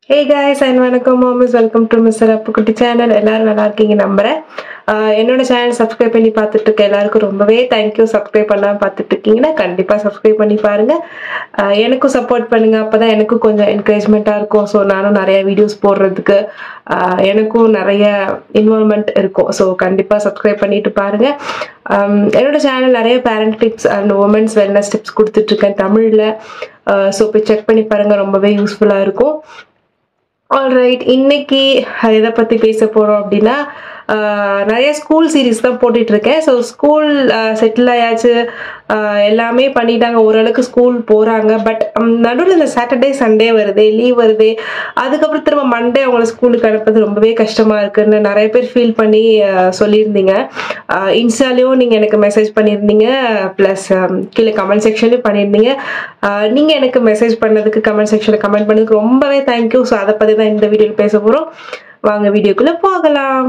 hey guys and வணக்கம் mommies welcome to mister Appukutty channel எல்லாரும் நல்லா இருக்கீங்க நம்புறேன் ஆஹ் என்னோட சேனல் சப்ஸ்கிரைப் பண்ணி பார்த்துட்டு இருக்க எல்லாருக்கும் ரொம்பவே தேங்க்யூ சப்ஸ்கிரைப் பண்ணாமல் பார்த்துட்டு இருக்கீங்கன்னா கண்டிப்பாக சப்ஸ்கிரைப் பண்ணி பாருங்க ஆஹ் எனக்கும் சப்போர்ட் பண்ணுங்க அப்பதான் எனக்கும் கொஞ்சம் என்கரேஜ்மெண்ட்டாக இருக்கும் ஸோ நானும் நிறைய வீடியோஸ் போடுறதுக்கு ஆஹ் எனக்கும் நிறைய இன்வால்மெண்ட் இருக்கும் ஸோ கண்டிப்பாக சப்ஸ்கிரைப் பண்ணிட்டு பாருங்க ஆம், என்னோட சேனல் நிறைய parent tips and women's wellness tips கொடுத்துட்ருக்கேன் தமிழில் ஸோ போய் செக் பண்ணி பாருங்க ரொம்பவே யூஸ்ஃபுல்லாக இருக்கும் ஆல்ரைட் இன்னைக்கு எதை பற்றி பேச போகிறோம் அப்படின்னா ஆஹ் நிறைய ஸ்கூல் சீரீஸ் தான் போட்டுட்டு இருக்கேன் ஸோ ஸ்கூல் செட்டில் ஆயாச்சு ஆஹ் எல்லாமே பண்ணிட்டாங்க ஓரளவுக்கு ஸ்கூல் போகிறாங்க பட் நடுவில் இந்த சாட்டர்டே சண்டே வருது லீவ் வருது அதுக்கப்புறம் திரும்ப மண்டே அவங்கள ஸ்கூலுக்கு அனுப்புறது ரொம்பவே கஷ்டமாக இருக்குன்னு நிறைய பேர் ஃபீல் பண்ணி ஆஹ் சொல்லியிருந்தீங்க இன்ஸ்டாலேயும் நீங்கள் எனக்கு மெசேஜ் பண்ணியிருந்தீங்க ப்ளஸ் கீழே கமெண்ட் செக்ஷன்லையும் பண்ணியிருந்தீங்க நீங்கள் எனக்கு மெசேஜ் பண்ணதுக்கு கமெண்ட் செக்ஷனில் கமெண்ட் பண்ணதுக்கு ரொம்பவே தேங்க்யூ ஸோ அதை பற்றி தான் இந்த வீடியோவில் பேச போகிறோம் வாங்க வீடியோக்குள்ளே போகலாம்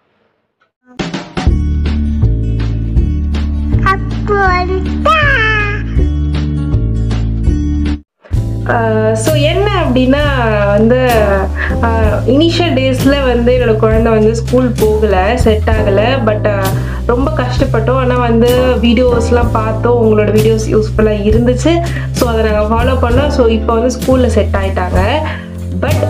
ஸோ என்ன அப்படின்னா வந்து இனிஷியல் டேஸில் வந்து என்னோட குழந்தை வந்து ஸ்கூல் போகலை செட் ஆகலை பட் ரொம்ப கஷ்டப்பட்டோம் ஆனால் வந்து வீடியோஸ்லாம் பார்த்தோம் உங்களோட வீடியோஸ் யூஸ்ஃபுல்லாக இருந்துச்சு ஸோ அதை நாங்கள் ஃபாலோ பண்ணோம் ஸோ இப்போ வந்து ஸ்கூலில் செட் ஆயிட்டாங்க பட்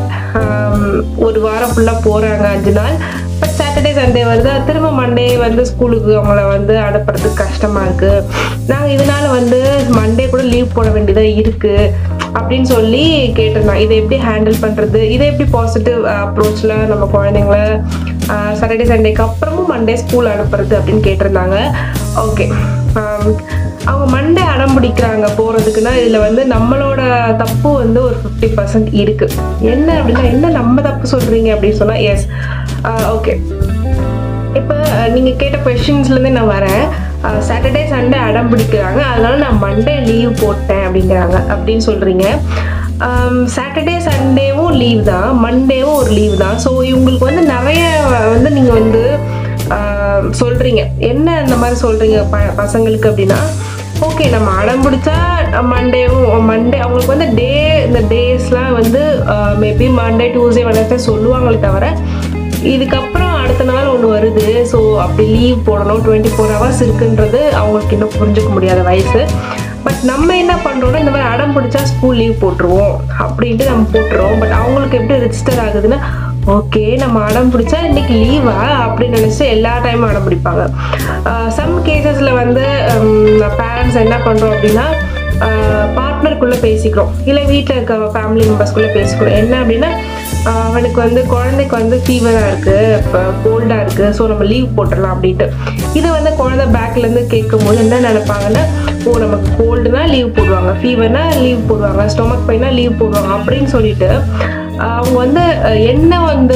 ஒரு வாரம் ஃபுல்லாக போகிறாங்க அஞ்சு நாள் பட் சாட்டர்டே சண்டே வருது திரும்ப மண்டே வந்து ஸ்கூலுக்கு அவங்கள வந்து அனுப்புறதுக்கு கஷ்டமாக இருக்குது நாங்கள் இதனால வந்து மண்டே கூட லீவ் போட வேண்டியதாக இருக்குது அப்படின்னு சொல்லி கேட்டிருந்தோம் இதை எப்படி ஹேண்டில் பண்ணுறது இதை எப்படி பாசிட்டிவ் அப்ரோச்சில் நம்ம குழந்தைங்கள சாட்டர்டே சண்டேக்கு அப்புறமும் மண்டே ஸ்கூல் அனுப்புறது அப்படின்னு கேட்டிருந்தாங்க ஓகே அவங்க மண்டே அடம் பிடிக்கிறாங்க போகிறதுக்குன்னா இதில் வந்து நம்மளோட தப்பு வந்து ஒரு ஃபிஃப்டி பர்சன்ட் இருக்குது என்ன அப்படின்னா என்ன நம்ம தப்பு சொல்கிறீங்க அப்படின்னு சொன்னால் எஸ் ஓகே இப்போ நீங்கள் கேட்ட கொஷின்ஸ்லேருந்து நான் வரேன் சாட்டர்டே சண்டே அடம் பிடிக்கிறாங்க அதனால நான் மண்டே லீவ் போட்டேன் அப்படிங்கிறாங்க அப்படின்னு சொல்கிறீங்க சாட்டர்டே சண்டேவும் லீவ் தான் மண்டேவும் ஒரு லீவ் தான் ஸோ இவங்களுக்கு வந்து நிறைய வந்து நீங்கள் வந்து சொல்கிறீங்க என்ன இந்த மாதிரி சொல்கிறீங்க ப பசங்களுக்கு அப்படின்னா ஓகே நம்ம அடம் பிடிச்சா மண்டேவும் மண்டே அவங்களுக்கு வந்து டே இந்த டேஸ்லாம் வந்து மேபி மண்டே டியூஸ்டே வெனஸ்டே சொல்லுவாங்களே தவிர இதுக்கப்புறம் அடுத்த நாள் ஒன்று வருது ஸோ அப்படி லீவ் போடணும் டுவெண்ட்டி ஃபோர் ஹவர்ஸ் இருக்குன்றது அவங்களுக்கு இன்னும் புரிஞ்சுக்க முடியாத வயசு பட் நம்ம என்ன பண்ணுறோம்னா இந்த மாதிரி அடம் பிடிச்சா ஸ்கூல் லீவ் போட்டுருவோம் அப்படின்ட்டு நம்ம போட்டுருவோம் பட் அவங்களுக்கு எப்படி ரெஜிஸ்டர் ஆகுதுன்னா ஓகே நம்ம அடம் பிடிச்சா இன்னைக்கு லீவா அப்படின்னு நினச்சி எல்லா டைமும் அடம் பிடிப்பாங்க சம் கேசஸில் வந்து பேரண்ட்ஸ் என்ன பண்ணுறோம் அப்படின்னா பார்ட்னருக்குள்ளே பேசிக்கிறோம் இல்லை வீட்டில் இருக்க ஃபேமிலி மெம்பர்ஸ்குள்ளே பேசிக்கிறோம் என்ன அப்படின்னா அவனுக்கு வந்து குழந்தைக்கு வந்து ஃபீவராக இருக்குது இப்போ கோல்டாக இருக்குது ஸோ நம்ம லீவ் போட்டுடலாம் அப்படின்ட்டு இதை வந்து குழந்தை பேக்லேருந்து கேட்கும் போது என்ன நினைப்பாங்கன்னா ஓ நமக்கு கோல்டுனா லீவ் போடுவாங்க ஃபீவர்னா லீவ் போடுவாங்க ஸ்டொமக் பெயினா லீவ் போடுவாங்க அப்படின்னு சொல்லிட்டு அவங்க வந்து என்ன வந்து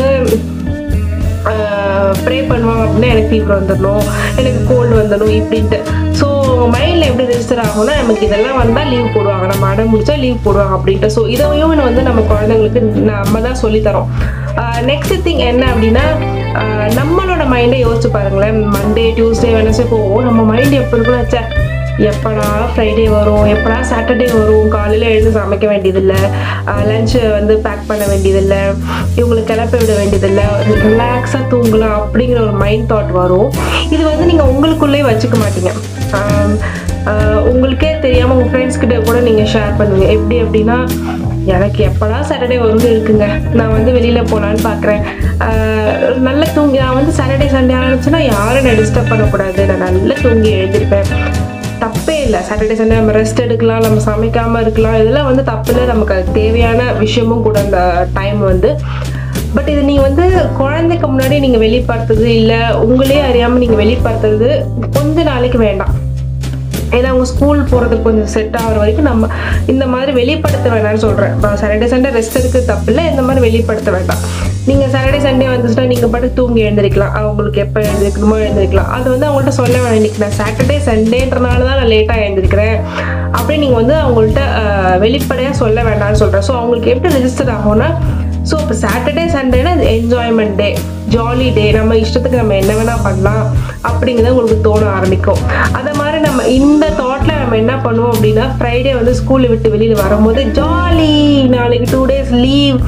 ப்ரே பண்ணுவாங்க அப்படின்னா எனக்கு ஃபீவர் வந்துடணும் எனக்கு கோல்டு வந்துடணும் இப்படின்ட்டு ஸோ மைண்டில் எப்படி ரெஜிஸ்டர் ஆகும்னா நமக்கு இதெல்லாம் வந்தால் லீவ் போடுவாங்க நம்ம அடம் முடிச்சா லீவ் போடுவாங்க அப்படின்ட்டு ஸோ இதையும் வந்து நம்ம குழந்தைங்களுக்கு நம்ம தான் சொல்லித்தரோம் நெக்ஸ்ட் திங் என்ன அப்படின்னா நம்மளோட மைண்டை யோசிச்சு பாருங்களேன் மண்டே டியூஸ்டே வெனஸ்டே போவோம் நம்ம மைண்ட் எப்போ இருக்குன்னு வச்சா எப்படா ஃப்ரைடே வரும் எப்படா சாட்டர்டே வரும் காலையில் எழுந்து சமைக்க வேண்டியதில்லை லஞ்சு வந்து பேக் பண்ண வேண்டியதில்லை இவங்களுக்கு கிளப்ப விட வேண்டியதில்லை ரிலாக்ஸாக தூங்கலாம் அப்படிங்கிற ஒரு மைண்ட் தாட் வரும் இது வந்து நீங்கள் உங்களுக்குள்ளேயே வச்சுக்க மாட்டீங்க உங்களுக்கே தெரியாமல் உங்கள் ஃப்ரெண்ட்ஸ் கிட்ட கூட நீங்கள் ஷேர் பண்ணுவீங்க எப்படி அப்படின்னா எனக்கு எப்படா சாட்டர்டே வரும்னு இருக்குங்க நான் வந்து வெளியில் போகலான்னு பார்க்குறேன் நல்லா தூங்கி நான் வந்து சாட்டர்டே சண்டே ஆரம்பிச்சுன்னா யாரும் நான் டிஸ்டர்ப் பண்ணக்கூடாது நான் நல்லா தூங்கி எழுந்திருப்பேன் தப்பே இல்லை சாட்டர்டே சண்டே நம்ம ரெஸ்ட் எடுக்கலாம் நம்ம சமைக்காமல் இருக்கலாம் இதெல்லாம் வந்து தப்பு இல்லை நமக்கு அது தேவையான விஷயமும் கூட அந்த டைம் வந்து பட் இது நீங்கள் வந்து குழந்தைக்கு முன்னாடி நீங்கள் வெளிப்படுத்துறது இல்லை உங்களே அறியாமல் நீங்கள் வெளிப்படுத்துறது கொஞ்ச நாளைக்கு வேண்டாம் ஏன்னா அவங்க ஸ்கூல் போகிறதுக்கு கொஞ்சம் செட் ஆகிற வரைக்கும் நம்ம இந்த மாதிரி வெளிப்படுத்த வேணாம்னு சொல்கிறேன் இப்போ சாட்டர்டே சண்டே ரெஸ்ட் இருக்குது தப்பு இல்லை இந்த மாதிரி வெளிப்படுத்த வேண்டாம் நீங்கள் சாட்டர்டே சண்டே வந்துச்சுன்னா நீங்கள் பாட்டு தூங்கி எழுந்திருக்கலாம் அவங்களுக்கு எப்போ எழுந்திருக்கணுமோ எழுந்திருக்கலாம் அது வந்து அவங்கள்ட்ட சொல்ல வேணாம் இன்னைக்கு நான் சாட்டர்டே சண்டேன்றனால தான் நான் லேட்டாக எழுந்திருக்கிறேன் அப்படின்னு நீங்கள் வந்து அவங்கள்ட்ட வெளிப்படையாக சொல்ல வேண்டாம்னு சொல்கிறேன் ஸோ அவங்களுக்கு எப்படி ரெஜிஸ்டர் ஆகும்னா ஸோ இப்போ சாட்டர்டே சண்டேனா அது என்ஜாய்மெண்ட் டே ஜாலி டே நம்ம இஷ்டத்துக்கு நம்ம என்ன வேணால் பண்ணலாம் அப்படிங்கிறத உங்களுக்கு தோண ஆரம்பிக்கும் அதை மாதிரி நம்ம இந்த தாட்டில் நம்ம என்ன பண்ணுவோம் அப்படின்னா ஃப்ரைடே வந்து ஸ்கூலை விட்டு வெளியில் வரும்போது ஜாலி நாளைக்கு டூ டேஸ் லீவ்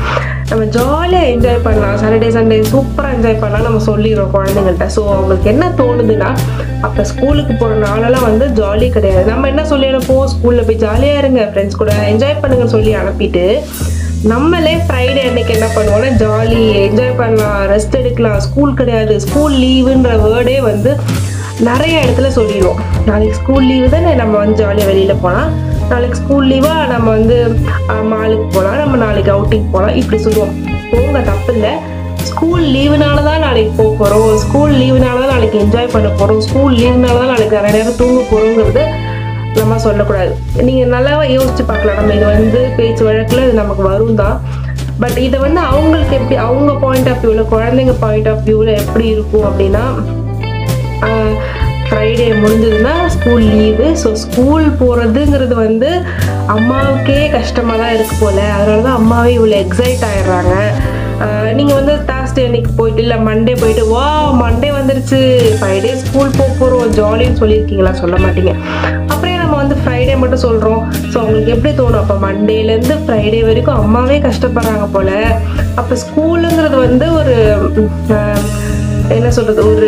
நம்ம ஜாலியாக என்ஜாய் பண்ணலாம் சாட்டர்டே சண்டே சூப்பராக என்ஜாய் பண்ணலாம் நம்ம சொல்லிடுறோம் குழந்தைங்கள்ட்ட ஸோ அவங்களுக்கு என்ன தோணுதுன்னா அப்போ ஸ்கூலுக்கு போகிற நாளெல்லாம் வந்து ஜாலி கிடையாது நம்ம என்ன சொல்லி அனுப்புவோம் ஸ்கூலில் போய் ஜாலியாக இருங்க ஃப்ரெண்ட்ஸ் கூட என்ஜாய் பண்ணுங்கன்னு சொல்லி அனுப்பிட்டு நம்மளே ஃப்ரைடே அன்னைக்கு என்ன பண்ணுவோம்னா ஜாலி என்ஜாய் பண்ணலாம் ரெஸ்ட் எடுக்கலாம் ஸ்கூல் கிடையாது ஸ்கூல் லீவுன்ற வேர்டே வந்து நிறைய இடத்துல சொல்லிடுவோம் நாளைக்கு ஸ்கூல் லீவு தானே நம்ம வந்து ஜாலியாக வெளியில் போகலாம் நாளைக்கு ஸ்கூல் லீவாக நம்ம வந்து மாலுக்கு போகலாம் நம்ம நாளைக்கு அவுட்டிங் போகலாம் இப்படி சொல்லுவோம் போங்க தப்பு இல்லை ஸ்கூல் லீவுனால தான் நாளைக்கு போக போகிறோம் ஸ்கூல் லீவுனால தான் நாளைக்கு என்ஜாய் பண்ண போகிறோம் ஸ்கூல் லீவுனால தான் நாளைக்கு நிறைய நேரம் தூங்க போகிறோங்கிறது நம்ம சொல்லக்கூடாது நீங்கள் நல்லாவே யோசிச்சு பார்க்கலாம் நம்ம இது வந்து பேச்சு வழக்கில் இது நமக்கு வரும் தான் பட் இதை வந்து அவங்களுக்கு எப்படி அவங்க பாயிண்ட் ஆஃப் வியூவில் குழந்தைங்க பாயிண்ட் ஆஃப் வியூவில் எப்படி இருக்கும் அப்படின்னா ஃப்ரைடே முடிஞ்சதுன்னா ஸ்கூல் லீவு ஸோ ஸ்கூல் போகிறதுங்கிறது வந்து அம்மாவுக்கே கஷ்டமாக தான் இருக்கு போல் அதனால தான் அம்மாவே இவ்வளோ எக்ஸைட் ஆயிடுறாங்க நீங்கள் வந்து தேர்ஸ்டே அன்னைக்கு போயிட்டு இல்லை மண்டே போயிட்டு வா மண்டே வந்துருச்சு ஃபைவ் டே ஸ்கூல் போக போகிறோம் ஜாலின்னு சொல்லியிருக்கீங்களா சொல்ல மாட்டீங்க அப்புறம் நம்ம வந்து ஃப்ரைடே மட்டும் சொல்கிறோம் ஸோ அவங்களுக்கு எப்படி தோணும் அப்போ மண்டேலேருந்து ஃப்ரைடே வரைக்கும் அம்மாவே கஷ்டப்படுறாங்க போல் அப்போ ஸ்கூலுங்கிறது வந்து ஒரு அஹ், என்ன சொல்கிறது ஒரு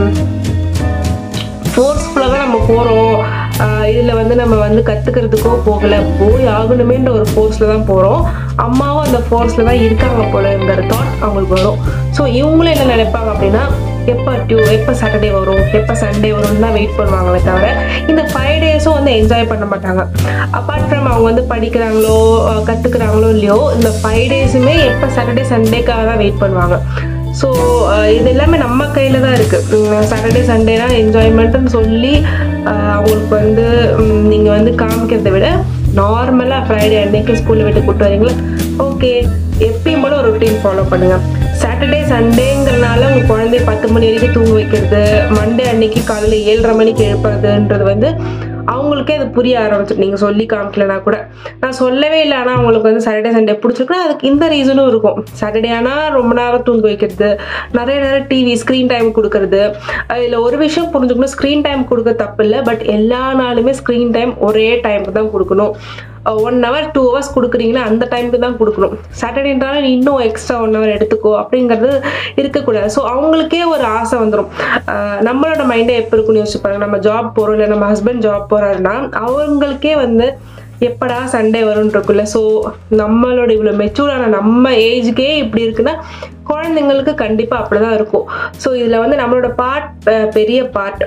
ஃபோர்ஸ்ஃபுல்லாக தான் நம்ம போகிறோம் இதில் வந்து நம்ம வந்து கற்றுக்கிறதுக்கோ போகலை போய் ஆகணுமேன்ற ஒரு ஃபோர்ஸில் தான் போகிறோம் அம்மாவும் அந்த ஃபோர்ஸில் தான் இருக்காங்க போலங்கிற தாட் அவங்களுக்கு வரும் ஸோ இவங்களும் என்ன நினைப்பாங்க அப்படின்னா எப்போ டியூ எப்போ சாட்டர்டே வரும் எப்போ சண்டே வரும்னு தான் வெயிட் பண்ணுவாங்களே தவிர இந்த ஃபைவ் டேஸும் வந்து என்ஜாய் பண்ண மாட்டாங்க அப்பார்ட் ஃப்ரம் அவங்க வந்து படிக்கிறாங்களோ அஹ் கத்துக்கிறாங்களோ இல்லையோ இந்த ஃபைவ் டேஸுமே எப்போ சாட்டர்டே சண்டேக்காக தான் வெயிட் பண்ணுவாங்க ஸோ இது எல்லாமே நம்ம கையில் தான் இருக்குது சாட்டர்டே சண்டேனா என்ஜாய்மெண்ட்டுன்னு சொல்லி அஹ், அவங்களுக்கு வந்து நீங்கள் வந்து காமிக்கிறதை விட நார்மலாக ஃப்ரைடே அன்னைக்கு ஸ்கூலில் விட்டு கூட்டு வரீங்களா ஓகே எப்பயும் போல ஒரு ரொட்டீன் ஃபாலோ பண்ணுங்கள் சாட்டர்டே சண்டேங்கிறனால உங்கள் குழந்தைய பத்து மணி வரைக்கும் தூங்க வைக்கிறது மண்டே அன்னைக்கு காலையில் ஏழரை மணிக்கு எழுப்புறதுன்றது வந்து அவங்களுக்கே அது புரிய ஆரம்பிச்சிடும் நீங்கள் சொல்லி காமிக்கலனா கூட நான் சொல்லவே இல்லை ஆனால் அவங்களுக்கு வந்து சாட்டர்டே சண்டே பிடிச்சிருக்குன்னா அதுக்கு இந்த ரீசனும் இருக்கும் சாட்டர்டே ஆனால் ரொம்ப நேரம் தூங்க வைக்கிறது நிறைய நேரம் டிவி ஸ்க்ரீன் டைம் கொடுக்கறது இதில் ஒரு விஷயம் புரிஞ்சுக்கணும் ஸ்க்ரீன் டைம் கொடுக்க தப்பு இல்லை பட் எல்லா நாளுமே ஸ்க்ரீன் டைம் ஒரே டைமுக்கு தான் கொடுக்கணும் ஒன் ஹவர் டூ ஹவர்ஸ் கொடுக்குறீங்களா அந்த டைமுக்கு தான் கொடுக்கணும் சாட்டர்டேன்றாலும் நீ இன்னும் எக்ஸ்ட்ரா ஒன் ஹவர் எடுத்துக்கோ அப்படிங்கிறது இருக்கக்கூடாது ஸோ அவங்களுக்கே ஒரு ஆசை வந்துடும் நம்மளோட மைண்டே எப்போ இருக்குன்னு யோசிச்சு பாருங்க நம்ம ஜாப் போகிறோம் இல்லை நம்ம ஹஸ்பண்ட் ஜாப் போகிறாருன்னா அவங்களுக்கே வந்து எப்படா சண்டே வரும்னு இருக்குல்ல ஸோ நம்மளோட இவ்வளோ மெச்சூரான நம்ம ஏஜுக்கே இப்படி இருக்குன்னா குழந்தைங்களுக்கு கண்டிப்பாக அப்படி தான் இருக்கும் ஸோ இதில் வந்து நம்மளோட பார்ட் பெரிய பார்ட்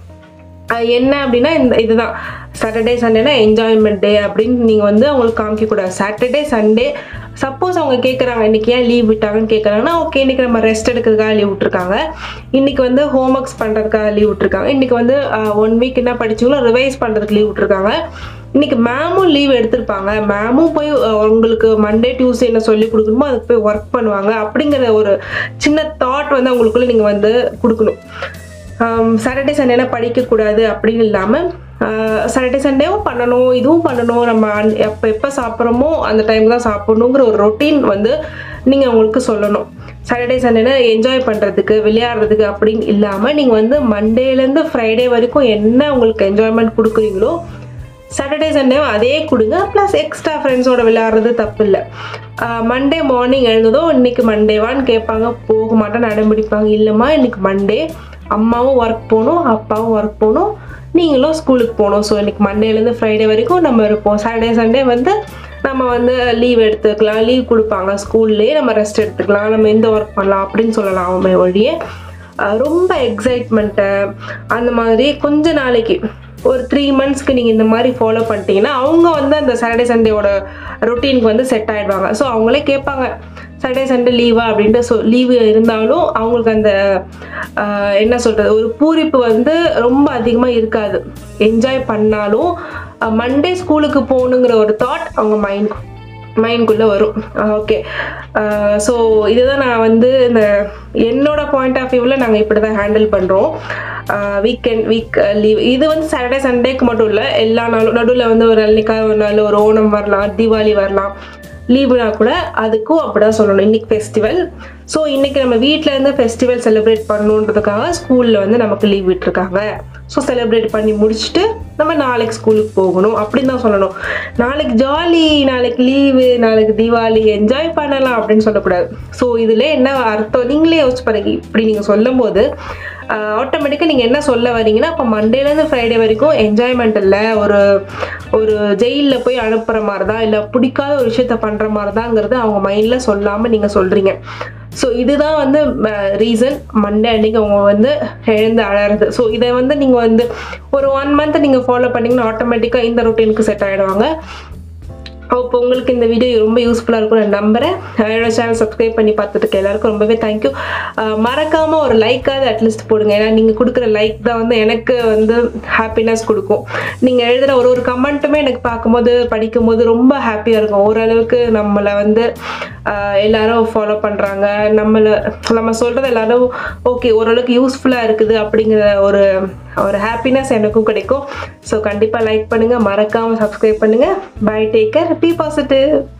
அஹ் என்ன அப்படின்னா இந்த இதுதான் சாட்டர்டே சண்டேனா என்ஜாய்மெண்ட் டே அப்படின்னு நீங்கள் வந்து அவங்களுக்கு காமிக்கக்கூடாது சாட்டர்டே சண்டே சப்போஸ் அவங்க கேட்குறாங்க இன்னைக்கு ஏன் லீவ் விட்டாங்கன்னு கேட்குறாங்கன்னா ஓகே இன்னைக்கு நம்ம ரெஸ்ட் எடுக்கிறதுக்காக லீவ் விட்டுருக்காங்க இன்னைக்கு வந்து ஹோம் ஒர்க்ஸ் பண்ணுறதுக்காக லீவ் விட்டுருக்காங்க இன்னைக்கு வந்து ஒன் வீக் என்ன படிச்சீங்களோ ரிவைஸ் பண்ணுறதுக்கு லீவ் விட்டுருக்காங்க இன்னைக்கு மேமும் லீவ் எடுத்திருப்பாங்க மேமும் போய் அஹ், உங்களுக்கு மண்டே டியூஸ்டே என்ன சொல்லி கொடுக்கணுமோ அதுக்கு போய் ஒர்க் பண்ணுவாங்க அப்படிங்கிற ஒரு சின்ன தாட் வந்து அவங்களுக்குள்ள நீங்கள் வந்து கொடுக்கணும் சாட்டர்டே சண்டேனா படிக்கக்கூடாது அப்படின்னு இல்லாமல் சாட்டர்டே சண்டேவும் பண்ணணும் இதுவும் பண்ணணும் நம்ம அன்- எப்போ எப்போ சாப்பிட்றோமோ அந்த டைம் தான் சாப்பிடணுங்கிற ஒரு ரொட்டீன் வந்து நீங்கள் அவங்களுக்கு சொல்லணும் சாட்டர்டே சண்டேனா என்ஜாய் பண்ணுறதுக்கு விளையாடுறதுக்கு அப்படின்னு இல்லாமல் நீங்கள் வந்து மண்டேலேருந்து ஃப்ரைடே வரைக்கும் என்ன உங்களுக்கு என்ஜாய்மெண்ட் கொடுக்குறீங்களோ சாட்டர்டே சண்டே அதே கொடுங்க ப்ளஸ் எக்ஸ்ட்ரா ஃப்ரெண்ட்ஸோட விளையாடுறது தப்பு இல்லை மண்டே மார்னிங் எழுந்ததும் இன்னைக்கு மண்டேவான்னு கேட்பாங்க போக மாட்டேன் அடம்பிடிப்பாங்க இல்லைம்மா இன்னைக்கு மண்டே அம்மாவும் ஒர்க் போகணும் அப்பாவும் ஒர்க் போகணும் நீங்களும் ஸ்கூலுக்கு போகணும் ஸோ இன்னைக்கு மண்டேலேருந்து ஃப்ரைடே வரைக்கும் நம்ம இருப்போம் சாட்டர்டே சண்டே வந்து நம்ம வந்து லீவ் எடுத்துக்கலாம் லீவ் கொடுப்பாங்க ஸ்கூல்லேயே நம்ம ரெஸ்ட் எடுத்துக்கலாம் நம்ம எந்த ஒர்க் பண்ணலாம் அப்படின்னு சொல்லலாம் அவன் ஒழிய அஹ் ரொம்ப எக்ஸைட்மெண்ட்டு அந்த மாதிரி கொஞ்ச நாளைக்கு ஒரு த்ரீ மந்த்ஸ்க்கு நீங்கள் இந்த மாதிரி ஃபாலோ பண்ணிட்டீங்கன்னா அவங்க வந்து அந்த சாட்டர்டே சண்டேவோட ரொட்டீனுக்கு வந்து செட் ஆயிடுவாங்க ஸோ அவங்களே கேட்பாங்க சாட்டர்டே சண்டே லீவா அப்படின்ட்டு ஸோ லீவு இருந்தாலும் அவங்களுக்கு அந்த ஆஹ், என்ன சொல்கிறது ஒரு பூரிப்பு வந்து ரொம்ப அதிகமாக இருக்காது என்ஜாய் பண்ணாலும் மண்டே ஸ்கூலுக்கு போகணுங்கிற ஒரு தாட் அவங்க மைண்ட் மைண்ட்குள்ளே வரும் ஓகே ஸோ இதுதான் நான் வந்து இந்த என்னோட பாயிண்ட் ஆஃப் வியூவில் நாங்கள் இப்படி தான் ஹேண்டில் பண்ணுறோம் வீக்கெண்ட் வீக் லீவ் இது வந்து சாட்டர்டே சண்டேக்கு மட்டும் இல்லை எல்லா நாளும் நடுவில் வந்து ஒரு அன்னைக்காக ஒரு நாள் ஒரு ஓணம் வரலாம் தீபாவளி வரலாம் லீவுனா கூட அதுக்கும் அப்படிதான் சொல்லணும் இன்னைக்கு ஃபெஸ்டிவல் ஸோ இன்னைக்கு நம்ம வீட்டில் இருந்து ஃபெஸ்டிவல் செலிப்ரேட் பண்ணணுன்றதுக்காக ஸ்கூலில் வந்து நமக்கு லீவ் விட்டுருக்காங்க ஸோ செலிப்ரேட் பண்ணி முடிச்சுட்டு நம்ம நாளைக்கு ஸ்கூலுக்கு போகணும் அப்படின்னு தான் சொல்லணும் நாளைக்கு ஜாலி நாளைக்கு லீவு நாளைக்கு தீபாவளி என்ஜாய் பண்ணலாம் அப்படின்னு சொல்லக்கூடாது ஸோ இதில் என்ன அர்த்தம் நீங்களே யோசிச்சு பாருங்க இப்படி நீங்கள் சொல்லும்போது ஆட்டோமேட்டிக்காக நீங்கள் என்ன சொல்ல வரீங்கன்னா அப்போ மண்டேலேருந்து ஃப்ரைடே வரைக்கும் என்ஜாய்மெண்ட் இல்லை ஒரு ஒரு ஜெயிலில் போய் அனுப்புகிற மாதிரி தான் இல்லை பிடிக்காத ஒரு விஷயத்த பண்ணுற மாதிரி தாங்கிறது அவங்க மைண்டில் சொல்லாமல் நீங்கள் சொல்கிறீங்க ஸோ இதுதான் வந்து ரீசன் மண்டே அன்னைக்கு அவங்க வந்து எழுந்து அழறது ஸோ இதை வந்து நீங்கள் வந்து ஒரு ஒன் மந்த் நீங்கள் ஃபாலோ பண்ணிங்கன்னா ஆட்டோமேட்டிக்காக இந்த ரொட்டீனுக்கு செட் ஆகிடுவாங்க இப்போ உங்களுக்கு இந்த வீடியோ ரொம்ப யூஸ்ஃபுல்லாக இருக்கும் நான் நம்புகிறேன் என்னோட சேனல் சப்ஸ்கிரைப் பண்ணி பார்த்துட்டு இருக்க எல்லாருக்கும் ரொம்பவே தேங்க்யூ மறக்காமல் ஒரு லைக்காவது அட்லீஸ்ட் போடுங்க ஏன்னா நீங்கள் கொடுக்குற லைக் தான் வந்து எனக்கு வந்து ஹாப்பினஸ் கொடுக்கும் நீங்கள் எழுதுகிற ஒரு ஒரு கமெண்ட்டுமே எனக்கு பார்க்கும்போது படிக்கும்போது ரொம்ப ஹாப்பியாக இருக்கும் ஓரளவுக்கு நம்மளை வந்து ஆஹ் எல்லாரும் ஃபாலோ பண்ணுறாங்க நம்மளை நம்ம சொல்கிறது எல்லாரும் ஓகே ஓரளவுக்கு யூஸ்ஃபுல்லாக இருக்குது அப்படிங்கிற ஒரு ஒரு ஹாப்பினஸ் எனக்கும் கிடைக்கும் ஸோ கண்டிப்பாக லைக் பண்ணுங்கள் மறக்காமல் சப்ஸ்கிரைப் பண்ணுங்கள் பை டேக்கர் பி பாசிட்டிவ்